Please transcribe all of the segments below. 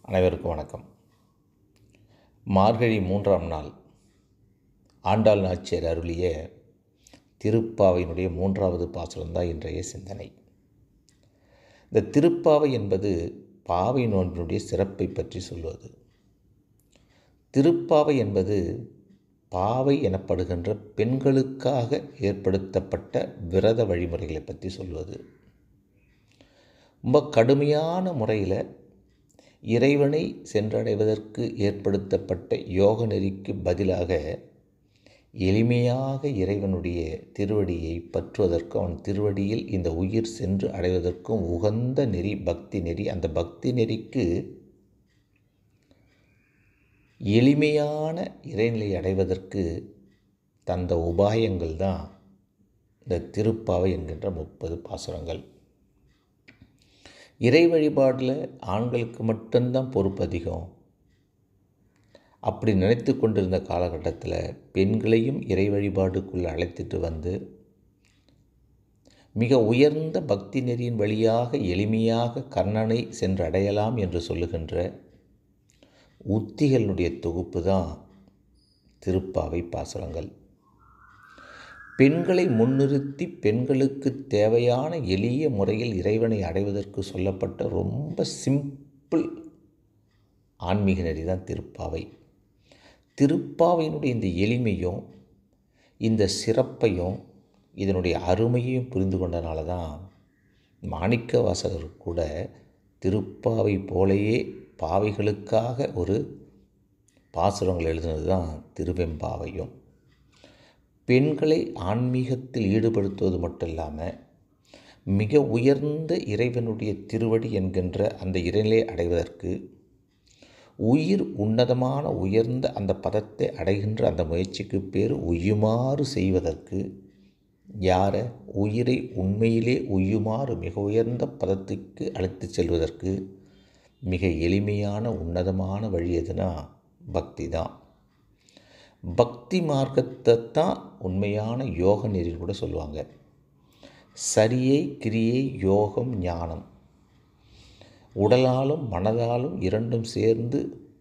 அனைவருக்கும் வணக்கம் மார்கழி மூன்றாம் நாள் ஆண்டாள் நாச்சியர் அருளிய திருப்பாவையினுடைய மூன்றாவது பாசுரம் தான் இன்றைய சிந்தனை இந்த திருப்பாவை என்பது பாவை நோன்பினுடைய சிறப்பை பற்றி சொல்வது திருப்பாவை என்பது பாவை எனப்படுகின்ற பெண்களுக்காக ஏற்படுத்தப்பட்ட விரத வழிமுறைகளை பற்றி சொல்வது ரொம்ப கடுமையான முறையில் இறைவனை சென்றடைவதற்கு ஏற்படுத்தப்பட்ட யோக நெறிக்கு பதிலாக எளிமையாக இறைவனுடைய திருவடியை பற்றுவதற்கும் அவன் திருவடியில் இந்த உயிர் சென்று அடைவதற்கும் உகந்த நெறி பக்தி நெறி அந்த பக்தி நெறிக்கு எளிமையான இறைநிலை அடைவதற்கு தந்த உபாயங்கள் தான் இந்த திருப்பாவை என்கின்ற முப்பது பாசுரங்கள் இறை வழிபாடில் ஆண்களுக்கு மட்டும்தான் பொறுப்பு அதிகம் அப்படி நினைத்து கொண்டிருந்த காலகட்டத்தில் பெண்களையும் இறை வழிபாடுக்குள் அழைத்துட்டு வந்து மிக உயர்ந்த பக்தி நெறியின் வழியாக எளிமையாக கர்ணனை சென்று அடையலாம் என்று சொல்லுகின்ற உத்திகளுடைய தொகுப்பு தான் திருப்பாவை பாசுரங்கள் பெண்களை முன்னிறுத்தி பெண்களுக்கு தேவையான எளிய முறையில் இறைவனை அடைவதற்கு சொல்லப்பட்ட ரொம்ப சிம்பிள் ஆன்மீக நெறி தான் திருப்பாவை திருப்பாவையினுடைய இந்த எளிமையும் இந்த சிறப்பையும் இதனுடைய அருமையையும் புரிந்து கொண்டனால தான் மாணிக்க வாசகர் கூட திருப்பாவை போலேயே பாவைகளுக்காக ஒரு பாசுரங்கள் எழுதினது தான் திருவெம்பாவையும் பெண்களை ஆன்மீகத்தில் ஈடுபடுத்துவது மட்டும் இல்லாமல் மிக உயர்ந்த இறைவனுடைய திருவடி என்கின்ற அந்த இறைநிலை அடைவதற்கு உயிர் உன்னதமான உயர்ந்த அந்த பதத்தை அடைகின்ற அந்த முயற்சிக்கு பேர் உயுமாறு செய்வதற்கு யாரை உயிரை உண்மையிலே உயுமாறு மிக உயர்ந்த பதத்துக்கு அழைத்து செல்வதற்கு மிக எளிமையான உன்னதமான வழி எதுனா பக்தி தான் பக்தி மார்க்கத்தை தான் உண்மையான யோக நெறின்னு கூட சொல்லுவாங்க சரியை கிரியை யோகம் ஞானம் உடலாலும் மனதாலும் இரண்டும் சேர்ந்து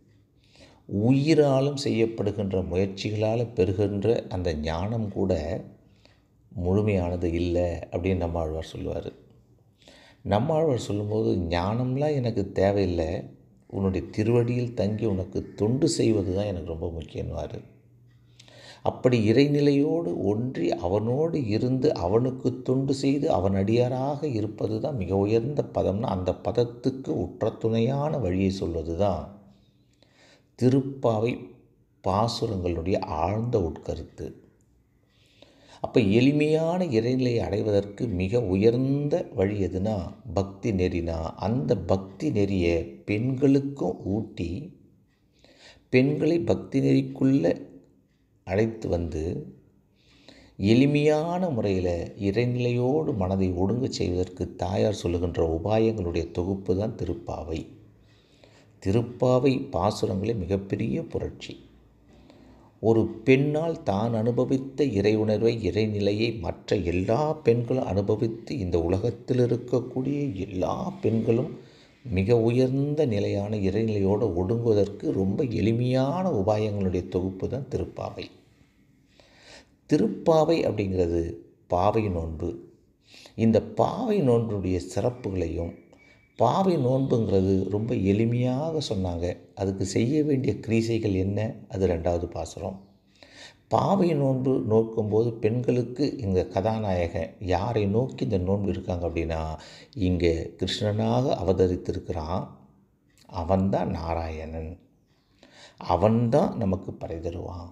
உயிராலும் செய்யப்படுகின்ற முயற்சிகளால் பெறுகின்ற அந்த ஞானம் கூட முழுமையானது இல்லை அப்படின்னு நம்மாழ்வார் சொல்லுவார் நம்மாழ்வார் சொல்லும்போது ஞானம்லாம் எனக்கு தேவையில்லை உன்னுடைய திருவடியில் தங்கி உனக்கு தொண்டு செய்வது தான் எனக்கு ரொம்ப முக்கியம்வார் அப்படி இறைநிலையோடு ஒன்றி அவனோடு இருந்து அவனுக்கு தொண்டு செய்து அவன் அடியாராக இருப்பது தான் மிக உயர்ந்த பதம்னா அந்த பதத்துக்கு உற்ற துணையான வழியை சொல்வது தான் திருப்பாவை பாசுரங்களுடைய ஆழ்ந்த உட்கருத்து அப்போ எளிமையான இறைநிலையை அடைவதற்கு மிக உயர்ந்த வழி எதுனா பக்தி நெறினா அந்த பக்தி நெறியை பெண்களுக்கும் ஊட்டி பெண்களை பக்தி நெறிக்குள்ளே அழைத்து வந்து எளிமையான முறையில் இறைநிலையோடு மனதை ஒடுங்க செய்வதற்கு தாயார் சொல்லுகின்ற உபாயங்களுடைய தொகுப்பு தான் திருப்பாவை திருப்பாவை பாசுரங்களே மிகப்பெரிய புரட்சி ஒரு பெண்ணால் தான் அனுபவித்த இறை உணர்வை இறைநிலையை மற்ற எல்லா பெண்களும் அனுபவித்து இந்த உலகத்தில் இருக்கக்கூடிய எல்லா பெண்களும் மிக உயர்ந்த நிலையான இறைநிலையோடு ஒடுங்குவதற்கு ரொம்ப எளிமையான உபாயங்களுடைய தொகுப்பு தான் திருப்பாவை திருப்பாவை அப்படிங்கிறது பாவை நோன்பு இந்த பாவை நோன்புடைய சிறப்புகளையும் பாவை நோன்புங்கிறது ரொம்ப எளிமையாக சொன்னாங்க அதுக்கு செய்ய வேண்டிய கிரீசைகள் என்ன அது ரெண்டாவது பாசுரம் பாவை நோன்பு நோக்கும்போது பெண்களுக்கு இந்த கதாநாயகன் யாரை நோக்கி இந்த நோன்பு இருக்காங்க அப்படின்னா இங்கே கிருஷ்ணனாக அவதரித்திருக்கிறான் அவன்தான் நாராயணன் அவன்தான் நமக்கு பறை தருவான்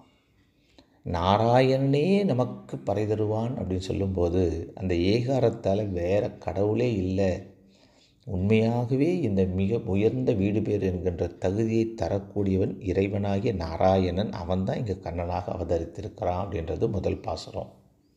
நாராயணனே நமக்கு பறை தருவான் அப்படின்னு சொல்லும்போது அந்த ஏகாரத்தால் வேறு கடவுளே இல்லை உண்மையாகவே இந்த மிக உயர்ந்த வீடு பேர் என்கின்ற தகுதியை தரக்கூடியவன் இறைவனாகிய நாராயணன் அவன்தான் இங்கே கண்ணனாக அவதரித்திருக்கிறான் அப்படின்றது முதல் பாசுரம்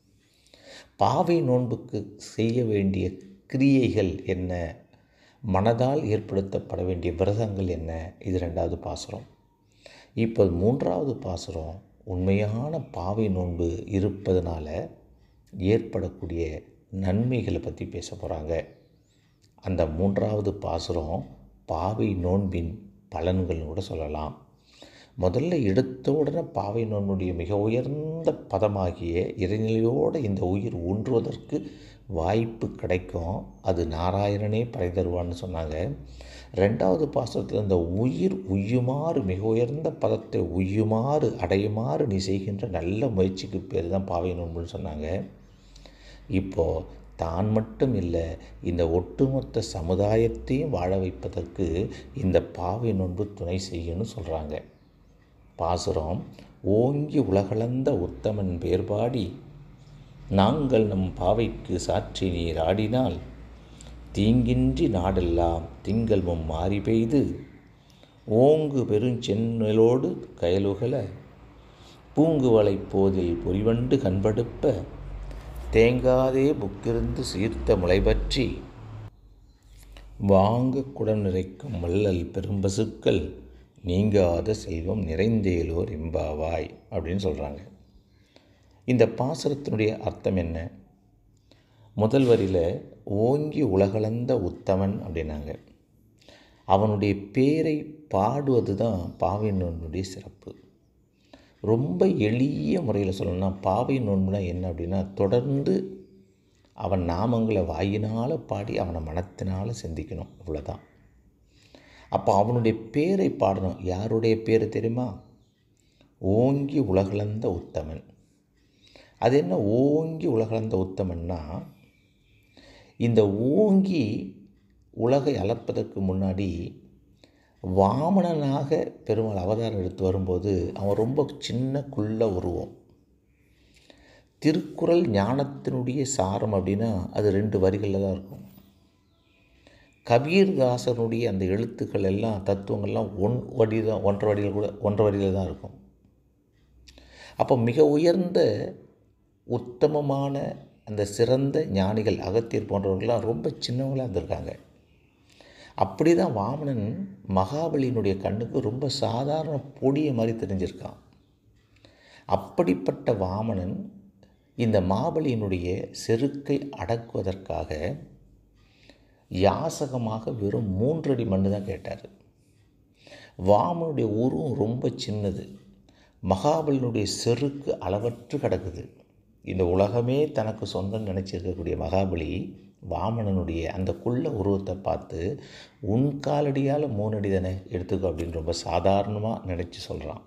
பாவை நோன்புக்கு செய்ய வேண்டிய கிரியைகள் என்ன மனதால் ஏற்படுத்தப்பட வேண்டிய விரதங்கள் என்ன இது ரெண்டாவது பாசுரம் இப்போ மூன்றாவது பாசுரம் உண்மையான பாவை நோன்பு இருப்பதனால ஏற்படக்கூடிய நன்மைகளை பற்றி பேச போகிறாங்க அந்த மூன்றாவது பாசுரம் பாவை நோன்பின் பலன்கள்னு கூட சொல்லலாம் முதல்ல எடுத்த உடனே பாவை நோன்புடைய மிக உயர்ந்த பதமாகிய இறைநிலையோடு இந்த உயிர் ஊன்றுவதற்கு வாய்ப்பு கிடைக்கும் அது நாராயணனே படை தருவான்னு சொன்னாங்க ரெண்டாவது பாசத்தில் இந்த உயிர் உய்யுமாறு மிக உயர்ந்த பதத்தை உய்யுமாறு அடையுமாறு நீ செய்கின்ற நல்ல முயற்சிக்கு பேர் தான் பாவை நோன்புன்னு சொன்னாங்க இப்போது தான் மட்டும் இல்லை இந்த ஒட்டுமொத்த சமுதாயத்தையும் வாழ வைப்பதற்கு இந்த பாவை நோன்பு துணை செய்யணும்னு சொல்கிறாங்க பாசுரம் ஓங்கி உலகளந்த உத்தமன் பேர்பாடி நாங்கள் நம் பாவைக்கு சாற்றி நீர் ஆடினால் தீங்கின்றி நாடெல்லாம் திங்கள் மும் மாறி பெய்து ஓங்கு பெருஞ்சென்னலோடு கயலுகல பூங்குவளை போதில் பொறிவண்டு கண்படுப்ப தேங்காதே புக்கிருந்து சீர்த்த முளைபற்றி வாங்க குடம் நிறைக்கும் வள்ளல் பெரும்பசுக்கள் நீங்காத செல்வம் நிறைந்தேலோர் எம்பாவாய் அப்படின்னு சொல்கிறாங்க இந்த பாசுரத்தினுடைய அர்த்தம் என்ன முதல் வரியில் ஓங்கி உலகளந்த உத்தமன் அப்படின்னாங்க அவனுடைய பேரை பாடுவது தான் பாவை நோன்புடைய சிறப்பு ரொம்ப எளிய முறையில் சொல்லணும்னா பாவை நோன்புனா என்ன அப்படின்னா தொடர்ந்து அவன் நாமங்களை வாயினால் பாடி அவனை மனத்தினால் சிந்திக்கணும் இவ்வளோதான் அப்போ அவனுடைய பேரை பாடணும் யாருடைய பேர் தெரியுமா ஓங்கி உலகளந்த உத்தமன் அது என்ன ஓங்கி உலகளந்த உத்தமன்னா இந்த ஓங்கி உலகை அளப்பதற்கு முன்னாடி வாமனனாக பெருமாள் அவதாரம் எடுத்து வரும்போது அவன் ரொம்ப சின்ன குள்ள உருவம் திருக்குறள் ஞானத்தினுடைய சாரம் அப்படின்னா அது ரெண்டு வரிகளில் தான் இருக்கும் கபீர்தாசனுடைய அந்த எழுத்துக்கள் எல்லாம் தத்துவங்கள்லாம் ஒன் வடி தான் ஒன்றரை வடியில் கூட ஒன்றரை வடியில் தான் இருக்கும் அப்போ மிக உயர்ந்த உத்தமமான அந்த சிறந்த ஞானிகள் அகத்தியர் போன்றவர்கள்லாம் ரொம்ப சின்னவங்களாக இருந்திருக்காங்க அப்படி தான் வாமனன் மகாபலியினுடைய கண்ணுக்கு ரொம்ப சாதாரண பொடியை மாதிரி தெரிஞ்சிருக்கான் அப்படிப்பட்ட வாமனன் இந்த மாபலியினுடைய செருக்கை அடக்குவதற்காக யாசகமாக வெறும் மூன்றடி மண்ணு தான் கேட்டார் வாமனுடைய உருவம் ரொம்ப சின்னது மகாபலியினுடைய செருக்கு அளவற்று கிடக்குது இந்த உலகமே தனக்கு சொந்தம் நினச்சிருக்கக்கூடிய மகாபலி வாமனனுடைய அந்த குள்ள உருவத்தை பார்த்து உன் காலடியால் மூணடி தானே எடுத்துக்கோ அப்படின்னு ரொம்ப சாதாரணமாக நினச்சி சொல்கிறான்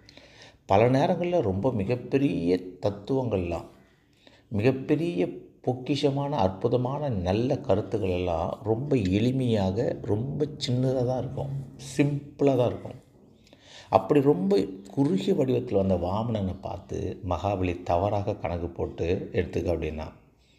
பல நேரங்களில் ரொம்ப மிகப்பெரிய தத்துவங்கள்லாம் மிகப்பெரிய பொக்கிஷமான அற்புதமான நல்ல கருத்துக்கள் எல்லாம் ரொம்ப எளிமையாக ரொம்ப சின்னதாக தான் இருக்கும் சிம்பிளாக தான் இருக்கும் அப்படி ரொம்ப குறுகிய வடிவத்தில் வந்த வாமனனை பார்த்து மகாபலி தவறாக கணக்கு போட்டு எடுத்துக்க அப்படின்னா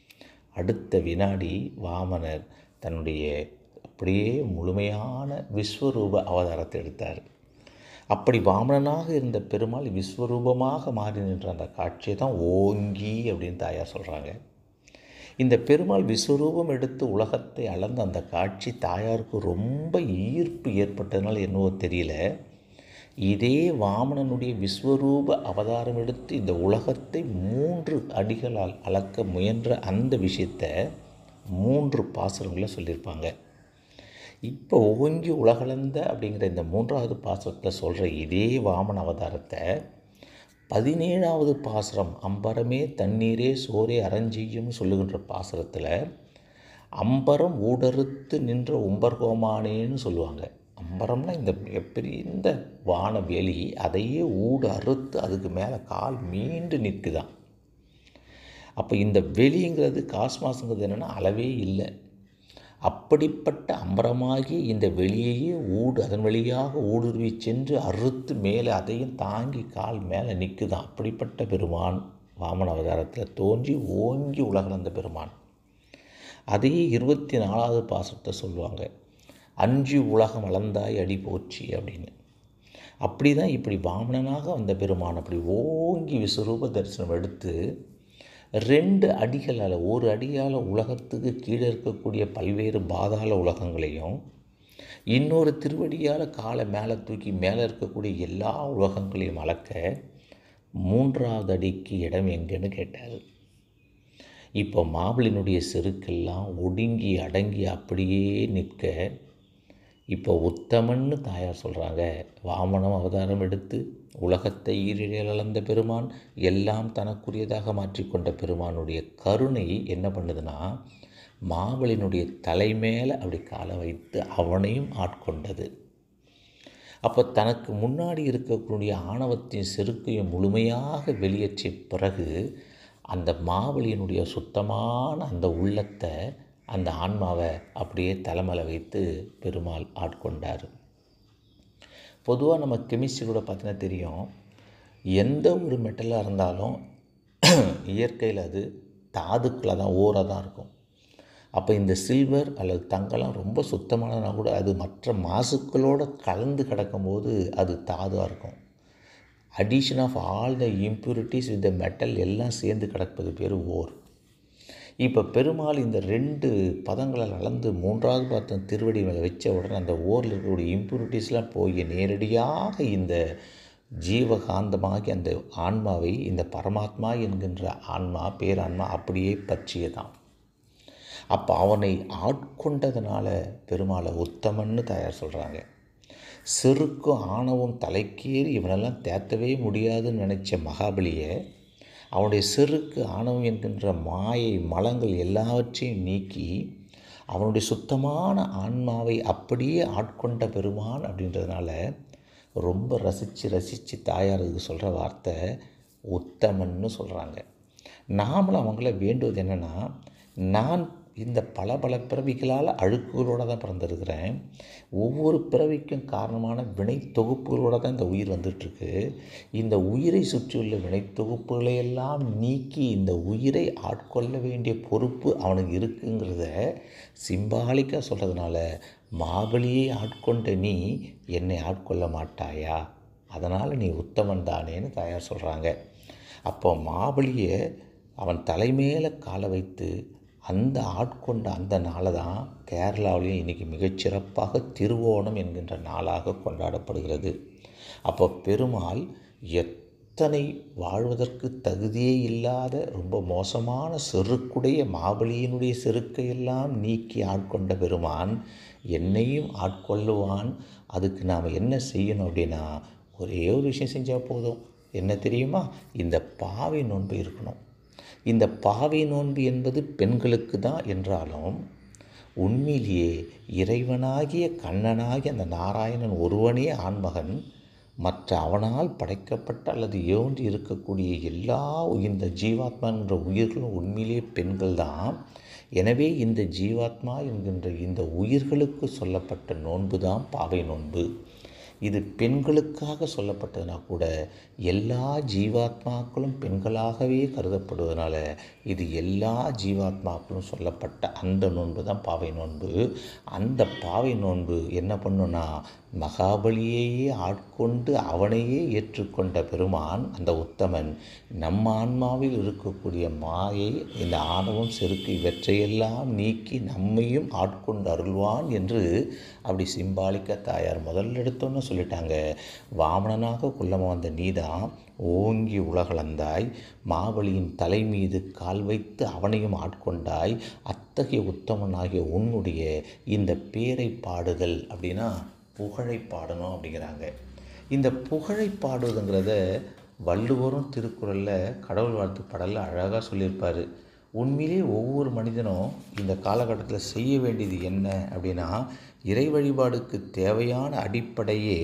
அடுத்த வினாடி வாமனர் தன்னுடைய அப்படியே முழுமையான விஸ்வரூப அவதாரத்தை எடுத்தார் அப்படி வாமனனாக இருந்த பெருமாள் விஸ்வரூபமாக மாறி நின்ற அந்த காட்சியை தான் ஓங்கி அப்படின்னு தாயார் சொல்கிறாங்க இந்த பெருமாள் விஸ்வரூபம் எடுத்து உலகத்தை அளந்த அந்த காட்சி தாயாருக்கு ரொம்ப ஈர்ப்பு ஏற்பட்டதுனால என்னவோ தெரியல இதே வாமனனுடைய விஸ்வரூப அவதாரம் எடுத்து இந்த உலகத்தை மூன்று அடிகளால் அளக்க முயன்ற அந்த விஷயத்தை மூன்று பாசுரங்களில் சொல்லியிருப்பாங்க இப்போ ஓங்கி உலகளந்த அப்படிங்கிற இந்த மூன்றாவது பாசுரத்தில் சொல்கிற இதே வாமன அவதாரத்தை பதினேழாவது பாசுரம் அம்பரமே தண்ணீரே சோரே அரஞ்செய்யும் சொல்லுகின்ற பாசுரத்தில் அம்பரம் ஊடறுத்து நின்ற உம்பர்கோமானேன்னு சொல்லுவாங்க அம்பரம்னா இந்த மிகப்பெரிய இந்த வானவெளி அதையே ஊடு அறுத்து அதுக்கு மேலே கால் மீண்டு நிற்குதான் அப்போ இந்த வெளிங்கிறது காஸ்மாஸுங்கிறது என்னென்னா அளவே இல்லை அப்படிப்பட்ட அம்பரமாகி இந்த வெளியையே ஊடு அதன் வழியாக ஊடுருவி சென்று அறுத்து மேலே அதையும் தாங்கி கால் மேலே நிற்குதான் அப்படிப்பட்ட பெருமான் வாமன அவதாரத்தில் தோன்றி ஓங்கி உலகளந்த பெருமான் அதையே இருபத்தி நாலாவது பாசத்தை சொல்லுவாங்க அஞ்சு உலகம் அளந்தாய் அடி போற்றி அப்படின்னு அப்படி தான் இப்படி வாமனனாக வந்த பெருமான் அப்படி ஓங்கி விஸ்வரூப தரிசனம் எடுத்து ரெண்டு அடிகளால் ஒரு அடியால் உலகத்துக்கு கீழே இருக்கக்கூடிய பல்வேறு பாதாள உலகங்களையும் இன்னொரு திருவடியால் காலை மேலே தூக்கி மேலே இருக்கக்கூடிய எல்லா உலகங்களையும் அளக்க மூன்றாவது அடிக்கு இடம் எங்கன்னு கேட்டார் இப்போ மாபிளினுடைய செருக்கெல்லாம் ஒடுங்கி அடங்கி அப்படியே நிற்க இப்போ உத்தமன்னு தாயார் சொல்கிறாங்க வாமனம் அவதாரம் எடுத்து உலகத்தை ஈரிழில் அளந்த பெருமான் எல்லாம் தனக்குரியதாக மாற்றிக்கொண்ட பெருமானுடைய கருணை என்ன பண்ணுதுன்னா மாவலினுடைய தலைமேலே அப்படி காலை வைத்து அவனையும் ஆட்கொண்டது அப்போ தனக்கு முன்னாடி இருக்கக்கூடிய ஆணவத்தின் செருக்கையும் முழுமையாக வெளியேற்றிய பிறகு அந்த மாவலியினுடைய சுத்தமான அந்த உள்ளத்தை அந்த ஆன்மாவை அப்படியே தலைமலை வைத்து பெருமாள் ஆட்கொண்டார் பொதுவாக நம்ம கெமிஸ்ட்ரி கூட பார்த்தீங்கன்னா தெரியும் எந்த ஒரு மெட்டலாக இருந்தாலும் இயற்கையில் அது தாதுக்களில் தான் ஓராக தான் இருக்கும் அப்போ இந்த சில்வர் அல்லது தங்கம்லாம் ரொம்ப சுத்தமானதுனா கூட அது மற்ற மாசுக்களோடு கலந்து கிடக்கும்போது அது தாதாக இருக்கும் addition of all the impurities with the metal எல்லாம் சேர்ந்து கிடப்பது பேர் ஓர் இப்போ பெருமாள் இந்த ரெண்டு பதங்களை கலந்து மூன்றாவது பார்த்தம் திருவடி மேலே வச்ச உடனே அந்த ஓரில் இருக்கக்கூடிய இம்ப்யூரிட்டிஸ்லாம் போய் நேரடியாக இந்த ஜீவகாந்தமாகி அந்த ஆன்மாவை இந்த பரமாத்மா என்கின்ற ஆன்மா பேரான்மா அப்படியே பற்றியதான் அப்போ அவனை ஆட்கொண்டதுனால பெருமாளை உத்தமன்னு தயார் சொல்கிறாங்க செருக்கும் ஆணவம் தலைக்கேறி இவனெல்லாம் தேத்தவே முடியாதுன்னு நினச்ச மகாபலியை அவனுடைய செருக்கு ஆணவம் என்கின்ற மாயை மலங்கள் எல்லாவற்றையும் நீக்கி அவனுடைய சுத்தமான ஆன்மாவை அப்படியே ஆட்கொண்ட பெருமான் அப்படின்றதுனால ரொம்ப ரசித்து ரசித்து தாயார் இது சொல்கிற வார்த்தை உத்தமன்னு சொல்கிறாங்க நாமளும் அவங்கள வேண்டுவது என்னென்னா நான் இந்த பல பல பிறவிகளால் அழுக்குகளோடு தான் பிறந்திருக்கிறேன் ஒவ்வொரு பிறவிக்கும் காரணமான வினை தொகுப்புகளோடு தான் இந்த உயிர் வந்துட்டுருக்கு இந்த உயிரை சுற்றியுள்ள வினை தொகுப்புகளை எல்லாம் நீக்கி இந்த உயிரை ஆட்கொள்ள வேண்டிய பொறுப்பு அவனுக்கு இருக்குங்கிறத சிம்பாலிக்காக சொல்கிறதுனால மாபலியை ஆட்கொண்ட நீ என்னை ஆட்கொள்ள மாட்டாயா அதனால் நீ உத்தமன் தானேன்னு தாயார் சொல்கிறாங்க அப்போ மாபலியை அவன் தலைமையில் காலை வைத்து அந்த ஆட்கொண்ட அந்த நாளை தான் கேரளாவிலையும் இன்றைக்கி மிகச்சிறப்பாக திருவோணம் என்கின்ற நாளாக கொண்டாடப்படுகிறது அப்போ பெருமாள் எத்தனை வாழ்வதற்கு தகுதியே இல்லாத ரொம்ப மோசமான செருக்குடைய மாபலியினுடைய செருக்கையெல்லாம் நீக்கி ஆட்கொண்ட பெருமான் என்னையும் ஆட்கொள்ளுவான் அதுக்கு நாம் என்ன செய்யணும் அப்படின்னா ஒரே ஒரு விஷயம் செஞ்சால் போதும் என்ன தெரியுமா இந்த பாவை நோன்பு இருக்கணும் இந்த பாவை நோன்பு என்பது பெண்களுக்கு தான் என்றாலும் உண்மையிலேயே இறைவனாகிய கண்ணனாகிய அந்த நாராயணன் ஒருவனே ஆண்மகன் மற்ற அவனால் படைக்கப்பட்ட அல்லது ஏன்றி இருக்கக்கூடிய எல்லா இந்த ஜீவாத்மா என்ற உயிர்களும் உண்மையிலேயே பெண்கள் தான் எனவே இந்த ஜீவாத்மா என்கின்ற இந்த உயிர்களுக்கு சொல்லப்பட்ட நோன்பு தான் பாவை நோன்பு இது பெண்களுக்காக சொல்லப்பட்டதுனா கூட எல்லா ஜீவாத்மாக்களும் பெண்களாகவே கருதப்படுவதனால இது எல்லா ஜீவாத்மாக்களும் சொல்லப்பட்ட அந்த நோன்பு தான் பாவை நோன்பு அந்த பாவை நோன்பு என்ன பண்ணுன்னா மகாபலியையே ஆட்கொண்டு அவனையே ஏற்றுக்கொண்ட பெருமான் அந்த உத்தமன் நம்ம ஆன்மாவில் இருக்கக்கூடிய மாயை இந்த ஆணவம் செருக்கு இவற்றையெல்லாம் நீக்கி நம்மையும் ஆட்கொண்டு அருள்வான் என்று அப்படி சிம்பாலிக்க தாயார் முதல்ல எடுத்தோன்னு சொல்லிட்டாங்க வாமனனாக குள்ளமாக வந்த நீதான் ஓங்கி உலகளந்தாய் மாவலியின் தலை மீது கால் வைத்து அவனையும் ஆட்கொண்டாய் அத்தகைய உத்தமனாகிய உன்னுடைய இந்த பேரை பாடுதல் அப்படின்னா புகழை பாடணும் அப்படிங்கிறாங்க இந்த புகழை பாடுவதுங்கிறத வள்ளுவரும் திருக்குறளில் கடவுள் வாழ்த்து பாடலில் அழகாக சொல்லியிருப்பார் உண்மையிலே ஒவ்வொரு மனிதனும் இந்த காலகட்டத்தில் செய்ய வேண்டியது என்ன அப்படின்னா இறை வழிபாடுக்கு தேவையான அடிப்படையே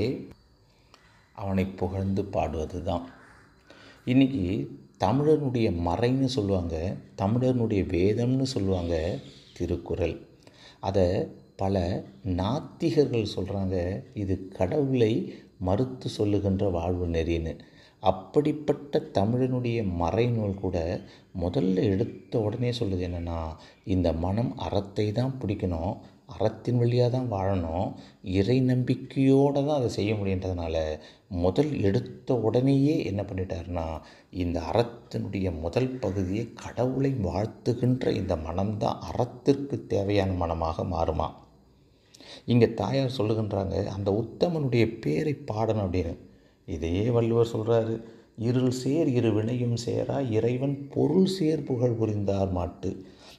அவனை புகழ்ந்து பாடுவது தான் இன்றைக்கி தமிழனுடைய மறைன்னு சொல்லுவாங்க தமிழனுடைய வேதம்னு சொல்லுவாங்க திருக்குறள் அதை பல நாத்திகர்கள் சொல்கிறாங்க இது கடவுளை மறுத்து சொல்லுகின்ற வாழ்வு நெறின்னு அப்படிப்பட்ட தமிழனுடைய மறைநூல் கூட முதல்ல எடுத்த உடனே சொல்லுது என்னென்னா இந்த மனம் அறத்தை தான் பிடிக்கணும் அறத்தின் வழியாக தான் வாழணும் இறை நம்பிக்கையோடு தான் அதை செய்ய முடியுன்றதுனால முதல் எடுத்த உடனேயே என்ன பண்ணிட்டாருன்னா இந்த அறத்தினுடைய முதல் பகுதியை கடவுளை வாழ்த்துகின்ற இந்த மனம்தான் அறத்திற்கு தேவையான மனமாக மாறுமா இங்கே தாயார் சொல்லுகின்றாங்க அந்த உத்தமனுடைய பேரை பாடணும் அப்படின்னு இதையே வள்ளுவர் சொல்கிறாரு இருள் சேர் இரு வினையும் சேரா இறைவன் பொருள் சேர் புகழ் புரிந்தார் மாட்டு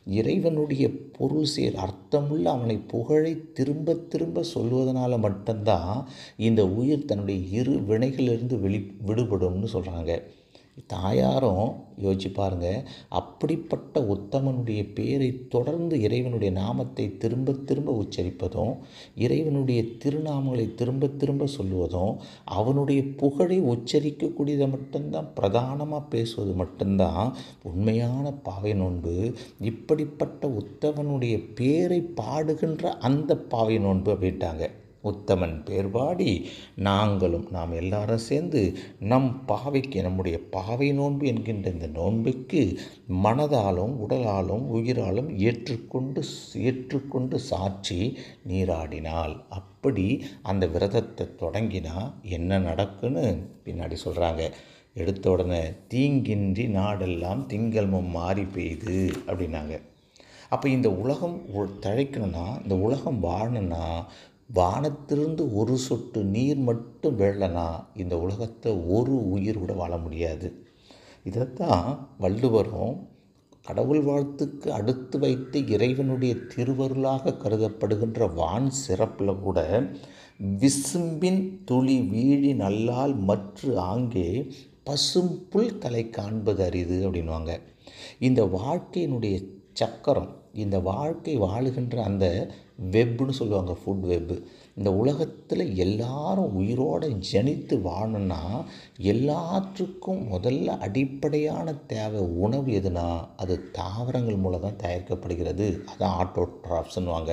இறைவனுடைய பொருள் சேர் அர்த்தமுள்ள அவனை புகழை திரும்ப திரும்ப சொல்வதனால மட்டும்தான் இந்த உயிர் தன்னுடைய இரு வினைகளிலிருந்து வெளி விடுபடும்னு சொல்கிறாங்க தாயாரும் யோசிச்சு பாருங்க அப்படிப்பட்ட உத்தமனுடைய பேரை தொடர்ந்து இறைவனுடைய நாமத்தை திரும்ப திரும்ப உச்சரிப்பதும் இறைவனுடைய திருநாமங்களை திரும்ப திரும்ப சொல்லுவதும் அவனுடைய புகழை உச்சரிக்கக்கூடியதை மட்டும்தான் பிரதானமாக பேசுவது மட்டும்தான் உண்மையான பாவை நோன்பு இப்படிப்பட்ட உத்தமனுடைய பேரை பாடுகின்ற அந்த பாவை நோன்பு அப்படின்ட்டாங்க உத்தமன் பேர் பாடி நாங்களும் நாம் எல்லாரும் சேர்ந்து நம் பாவைக்கு நம்முடைய பாவை நோன்பு என்கின்ற இந்த நோன்புக்கு மனதாலும் உடலாலும் உயிராலும் ஏற்றுக்கொண்டு ஏற்றுக்கொண்டு சாட்சி நீராடினால் அப்படி அந்த விரதத்தை தொடங்கினா என்ன நடக்குன்னு பின்னாடி சொல்கிறாங்க எடுத்த உடனே தீங்கின்றி நாடெல்லாம் திங்கள் மாறி பெய்யுது அப்படின்னாங்க அப்போ இந்த உலகம் தழைக்கணும்னா இந்த உலகம் வாழணும்னா வானத்திலிருந்து ஒரு சொட்டு நீர் மட்டும் வெள்ளனா இந்த உலகத்தை ஒரு உயிர் கூட வாழ முடியாது இதைத்தான் வள்ளுவரும் கடவுள் வாழ்த்துக்கு அடுத்து வைத்து இறைவனுடைய திருவருளாக கருதப்படுகின்ற வான் சிறப்பில் கூட விசும்பின் துளி வீழி நல்லால் மற்ற ஆங்கே பசும் புல் தலை காண்பது அரிது அப்படின்வாங்க இந்த வாழ்க்கையினுடைய சக்கரம் இந்த வாழ்க்கை வாழுகின்ற அந்த வெப்புன்னு சொல்லுவாங்க ஃபுட் வெப்பு இந்த உலகத்தில் எல்லாரும் உயிரோடு ஜனித்து வாழணும்னா எல்லாற்றுக்கும் முதல்ல அடிப்படையான தேவை உணவு எதுனா அது தாவரங்கள் மூலம் தான் தயாரிக்கப்படுகிறது அதான் ஆட்டோட்ராப்ஸ்ன்னுவாங்க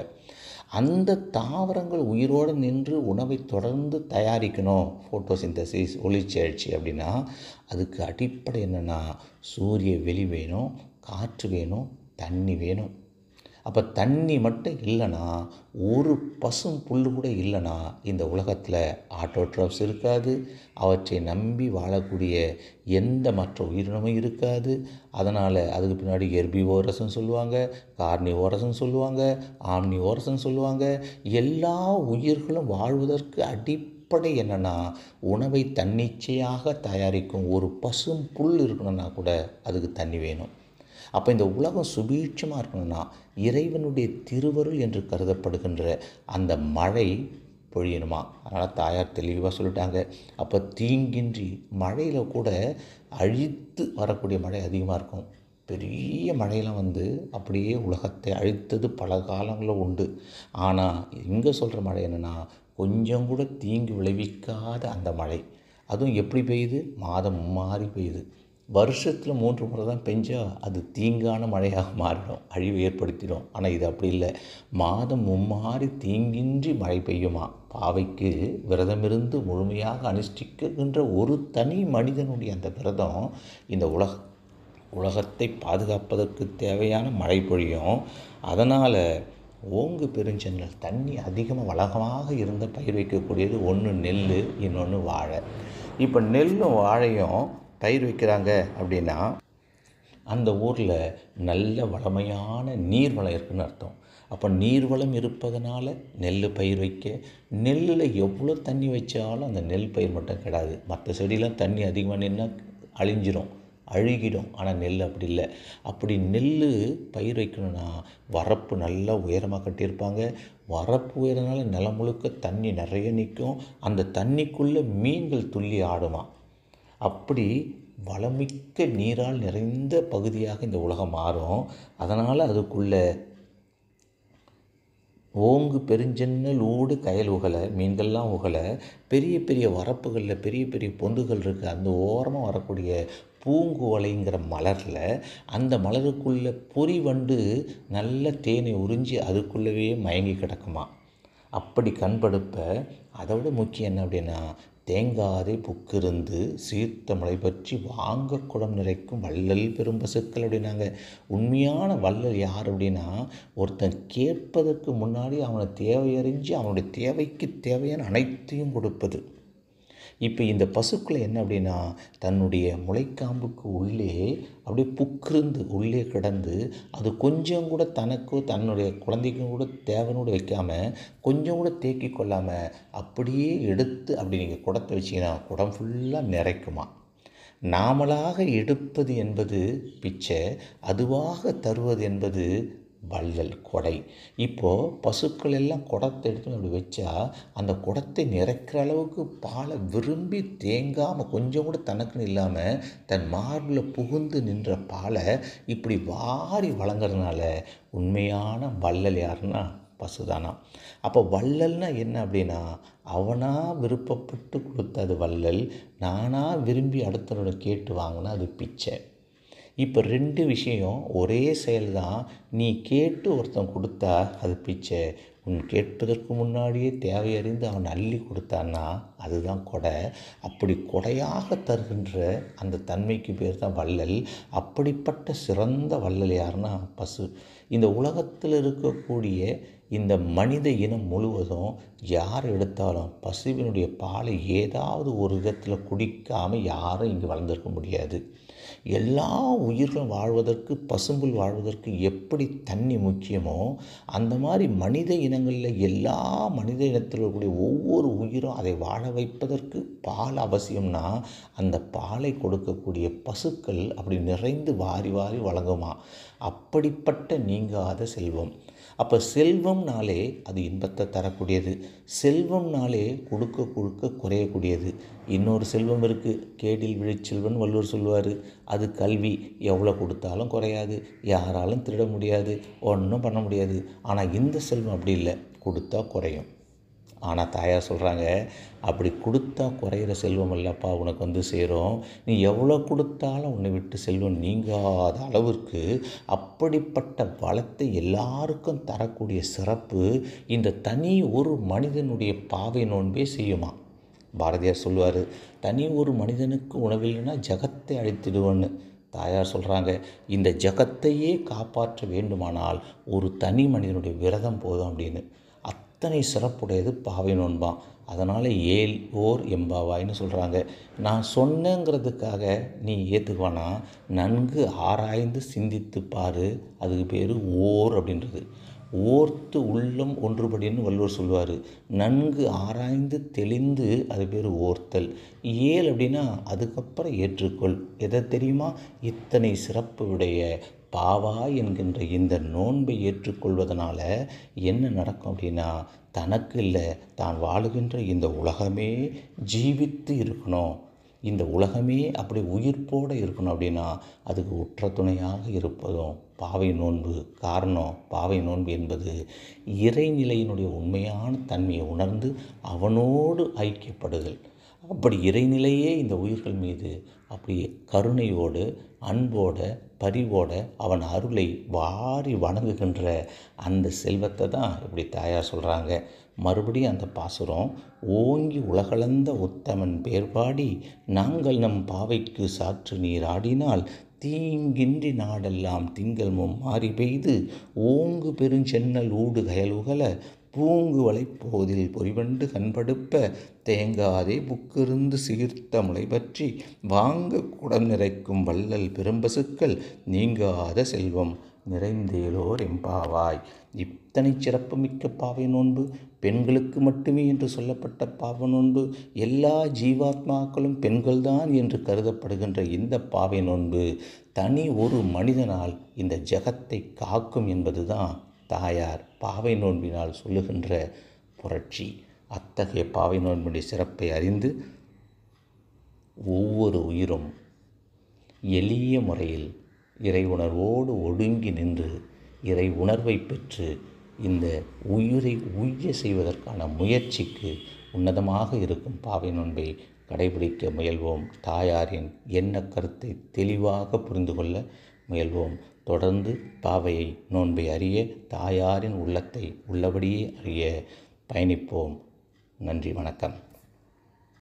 அந்த தாவரங்கள் உயிரோடு நின்று உணவை தொடர்ந்து தயாரிக்கணும் ஃபோட்டோசிந்தசிஸ் ஒளிச்சேழ்ச்சி அப்படின்னா அதுக்கு அடிப்படை என்னென்னா சூரிய வெளி வேணும் காற்று வேணும் தண்ணி வேணும் அப்போ தண்ணி மட்டும் இல்லைன்னா ஒரு பசும் புல் கூட இல்லைன்னா இந்த உலகத்தில் ஆட்டோட்ராப்ஸ் இருக்காது அவற்றை நம்பி வாழக்கூடிய எந்த மற்ற உயிரினமும் இருக்காது அதனால் அதுக்கு பின்னாடி எர்பி ஓரஸ்ன்னு சொல்லுவாங்க கார்னி ஓரஸ்ன்னு சொல்லுவாங்க ஆம்னி ஓரஸ்ன்னு சொல்லுவாங்க எல்லா உயிர்களும் வாழ்வதற்கு அடி அடிப்படை என்னென்னா உணவை தன்னிச்சையாக தயாரிக்கும் ஒரு பசும் புல் இருக்கணும்னா கூட அதுக்கு தண்ணி வேணும் அப்போ இந்த உலகம் சுபீட்சமாக இருக்கணும்னா இறைவனுடைய திருவருள் என்று கருதப்படுகின்ற அந்த மழை பொழியணுமா அதனால் தாயார் தெளிவாக சொல்லிட்டாங்க அப்போ தீங்கின்றி மழையில் கூட அழித்து வரக்கூடிய மழை அதிகமாக இருக்கும் பெரிய மழையெல்லாம் வந்து அப்படியே உலகத்தை அழித்தது பல காலங்களில் உண்டு ஆனால் இங்கே சொல்கிற மழை என்னென்னா கொஞ்சம் கூட தீங்கு விளைவிக்காத அந்த மழை அதுவும் எப்படி பெய்யுது மாதம் மாறி பெய்யுது வருஷத்தில் மூன்று முறை தான் பெஞ்சால் அது தீங்கான மழையாக மாறிடும் அழிவு ஏற்படுத்திடும் ஆனால் இது அப்படி இல்லை மாதம் மும்மாறி தீங்கின்றி மழை பெய்யுமா பாவைக்கு விரதமிருந்து முழுமையாக அனுஷ்டிக்கின்ற ஒரு தனி மனிதனுடைய அந்த விரதம் இந்த உலக உலகத்தை பாதுகாப்பதற்கு தேவையான மழை பொழியும் அதனால் ஓங்கு பெருஞ்சென்னல் தண்ணி அதிகமாக வளகமாக இருந்த பயிர் வைக்கக்கூடியது ஒன்று நெல் இன்னொன்று வாழை இப்போ நெல்லும் வாழையும் பயிர் வைக்கிறாங்க அப்படின்னா அந்த ஊரில் நல்ல வளமையான நீர்வளம் இருக்குன்னு அர்த்தம் அப்போ நீர்வளம் இருப்பதனால நெல் பயிர் வைக்க நெல்லில் எவ்வளோ தண்ணி வச்சாலும் அந்த நெல் பயிர் மட்டும் கிடாது மற்ற செடியெலாம் தண்ணி அதிகமாக நின்னா அழிஞ்சிரும் அழுகிடும் ஆனால் நெல் அப்படி இல்லை அப்படி நெல் பயிர் வைக்கணும்னா வரப்பு நல்லா உயரமாக கட்டியிருப்பாங்க வரப்பு உயரனால நிலம் முழுக்க தண்ணி நிறைய நிற்கும் அந்த தண்ணிக்குள்ளே மீன்கள் துள்ளி ஆடுமா அப்படி வளமிக்க நீரால் நிறைந்த பகுதியாக இந்த உலகம் மாறும் அதனால் அதுக்குள்ளே ஓங்கு பெருஞ்சென்னல் ஊடு கயல் உகலை மீன்கள்லாம் உகலை பெரிய பெரிய வரப்புகளில் பெரிய பெரிய பொந்துகள் இருக்குது அந்த ஓரமாக வரக்கூடிய பூங்குவலைங்கிற மலரில் அந்த மலருக்குள்ளே பொறி வண்டு நல்ல தேனை உறிஞ்சி அதுக்குள்ளவே மயங்கி கிடக்குமா அப்படி கண்படுப்ப அதை விட முக்கியம் என்ன அப்படின்னா தேங்காதே புக்கிருந்து சீர்த்த மலை பற்றி வாங்க குடம் நிறைக்கும் வள்ளல் பெரும் பசுக்கள் அப்படின்னாங்க உண்மையான வள்ளல் யார் அப்படின்னா ஒருத்தன் கேட்பதற்கு முன்னாடி அவனை தேவையறிஞ்சு அவனுடைய தேவைக்கு தேவையான அனைத்தையும் கொடுப்பது இப்போ இந்த பசுக்களை என்ன அப்படின்னா தன்னுடைய முளைக்காம்புக்கு உள்ளே அப்படியே புக்கிருந்து உள்ளே கிடந்து அது கொஞ்சம் கூட தனக்கோ தன்னுடைய குழந்தைக்கும் கூட தேவனோடு வைக்காமல் கொஞ்சம் கூட தேக்கி கொள்ளாமல் அப்படியே எடுத்து அப்படி நீங்கள் குடத்தை வச்சிங்கன்னா குடம் ஃபுல்லாக நிறைக்குமா நாமளாக எடுப்பது என்பது பிச்சை அதுவாக தருவது என்பது வள்ளல் கொடை இப்போது பசுக்கள் எல்லாம் குடத்தை எடுத்து அப்படி வச்சா அந்த குடத்தை நிறைக்கிற அளவுக்கு பாலை விரும்பி தேங்காமல் கொஞ்சம் கூட தனக்குன்னு இல்லாமல் தன் மார்பில் புகுந்து நின்ற பாலை இப்படி வாரி வழங்குறதுனால உண்மையான வள்ளல் யாருன்னா பசுதானா அப்போ வள்ளல்னா என்ன அப்படின்னா அவனாக விருப்பப்பட்டு கொடுத்தது வள்ளல் நானாக விரும்பி அடுத்தவனோட கேட்டு வாங்கினா அது பிச்சை இப்போ ரெண்டு விஷயம் ஒரே செயல் தான் நீ கேட்டு ஒருத்தன் கொடுத்தா அது பிச்சை உன் கேட்பதற்கு முன்னாடியே தேவையறிந்து அவன் அள்ளி கொடுத்தான்னா அதுதான் கொடை அப்படி கொடையாக தருகின்ற அந்த தன்மைக்கு பேர் தான் வள்ளல் அப்படிப்பட்ட சிறந்த வள்ளல் யாருன்னா பசு இந்த உலகத்தில் இருக்கக்கூடிய இந்த மனித இனம் முழுவதும் யார் எடுத்தாலும் பசுவினுடைய பாலை ஏதாவது ஒரு விதத்தில் குடிக்காமல் யாரும் இங்கே வளர்ந்துருக்க முடியாது எல்லா உயிர்களும் வாழ்வதற்கு பசும்புல் வாழ்வதற்கு எப்படி தண்ணி முக்கியமோ அந்த மாதிரி மனித இனங்களில் எல்லா மனித இனத்தில் இருக்கக்கூடிய ஒவ்வொரு உயிரும் அதை வாழ வைப்பதற்கு பால் அவசியம்னா அந்த பாலை கொடுக்கக்கூடிய பசுக்கள் அப்படி நிறைந்து வாரி வாரி வழங்குமா அப்படிப்பட்ட நீங்காத செல்வம் அப்போ செல்வம்னாலே அது இன்பத்தை தரக்கூடியது செல்வம்னாலே கொடுக்க கொடுக்க குறையக்கூடியது இன்னொரு செல்வம் இருக்குது கேடில் விழிச்செல்வன் வள்ளுவர் சொல்லுவார் அது கல்வி எவ்வளோ கொடுத்தாலும் குறையாது யாராலும் திருட முடியாது ஒன்றும் பண்ண முடியாது ஆனால் இந்த செல்வம் அப்படி இல்லை கொடுத்தா குறையும் ஆனால் தாயார் சொல்கிறாங்க அப்படி கொடுத்தா குறையிற செல்வம் இல்லப்பா உனக்கு வந்து சேரும் நீ எவ்வளோ கொடுத்தாலும் உன்னை விட்டு செல்வம் நீங்காத அளவிற்கு அப்படிப்பட்ட வளத்தை எல்லாருக்கும் தரக்கூடிய சிறப்பு இந்த தனி ஒரு மனிதனுடைய பாவை நோன்பே செய்யுமா பாரதியார் சொல்லுவார் தனி ஒரு மனிதனுக்கு உணவில்லைன்னா ஜகத்தை அழித்திடுவோன்னு தாயார் சொல்கிறாங்க இந்த ஜகத்தையே காப்பாற்ற வேண்டுமானால் ஒரு தனி மனிதனுடைய விரதம் போதும் அப்படின்னு அத்தனை சிறப்புடையது பாவை நோன்பான் அதனால் ஏல் ஓர் எம்பாவாய்னு சொல்கிறாங்க நான் சொன்னேங்கிறதுக்காக நீ ஏற்றுக்குவானா நன்கு ஆராய்ந்து சிந்தித்து பாரு அதுக்கு பேர் ஓர் அப்படின்றது ஓர்த்து உள்ளம் ஒன்றுபடின்னு வள்ளுவர் சொல்லுவார் நன்கு ஆராய்ந்து தெளிந்து அது பேர் ஓர்த்தல் ஏல் அப்படின்னா அதுக்கப்புறம் ஏற்றுக்கொள் எதை தெரியுமா இத்தனை சிறப்பு உடைய பாவா என்கின்ற இந்த நோன்பை ஏற்றுக்கொள்வதனால என்ன நடக்கும் அப்படின்னா தனக்கு இல்லை தான் வாழுகின்ற இந்த உலகமே ஜீவித்து இருக்கணும் இந்த உலகமே அப்படி உயிர்ப்போடு இருக்கணும் அப்படின்னா அதுக்கு உற்ற துணையாக இருப்பதும் பாவை நோன்பு காரணம் பாவை நோன்பு என்பது இறைநிலையினுடைய உண்மையான தன்மையை உணர்ந்து அவனோடு ஐக்கியப்படுதல் அப்படி இறைநிலையே இந்த உயிர்கள் மீது அப்படி கருணையோடு அன்போட பரிவோட அவன் அருளை வாரி வணங்குகின்ற அந்த செல்வத்தை தான் இப்படி தாயார் சொல்கிறாங்க மறுபடியும் அந்த பாசுரம் ஓங்கி உலகளந்த உத்தமன் பேர்பாடி நாங்கள் நம் பாவைக்கு சாற்று நீர் ஆடினால் தீங்கின்றி நாடெல்லாம் திங்கள் மும் மாறி பெய்து ஓங்கு பெருஞ்சென்னல் ஊடு கயலுகல பூங்கு வளைப்போதில் பொறிவண்டு கண்படுப்ப தேங்காதே புக்கிருந்து சீர்த்த முளை பற்றி வாங்க குடம் நிறைக்கும் வள்ளல் பெரும்பசுக்கள் நீங்காத செல்வம் நிறைந்தேலோர் எம்பாவாய் இத்தனை சிறப்புமிக்க பாவை நோன்பு பெண்களுக்கு மட்டுமே என்று சொல்லப்பட்ட பாவ நோன்பு எல்லா ஜீவாத்மாக்களும் பெண்கள்தான் என்று கருதப்படுகின்ற இந்த பாவை நோன்பு தனி ஒரு மனிதனால் இந்த ஜகத்தை காக்கும் என்பதுதான் தாயார் பாவை நோன்பினால் சொல்லுகின்ற புரட்சி அத்தகைய பாவை நோன்பினுடைய சிறப்பை அறிந்து ஒவ்வொரு உயிரும் எளிய முறையில் இறை உணர்வோடு ஒடுங்கி நின்று இறை உணர்வை பெற்று இந்த உயிரை உய்ய செய்வதற்கான முயற்சிக்கு உன்னதமாக இருக்கும் பாவை நோன்பை கடைபிடிக்க முயல்வோம் தாயாரின் என்ன கருத்தை தெளிவாக புரிந்து கொள்ள முயல்வோம் தொடர்ந்து பாவையை நோன்பை அறிய தாயாரின் உள்ளத்தை உள்ளபடியே அறிய பயணிப்போம் நன்றி வணக்கம்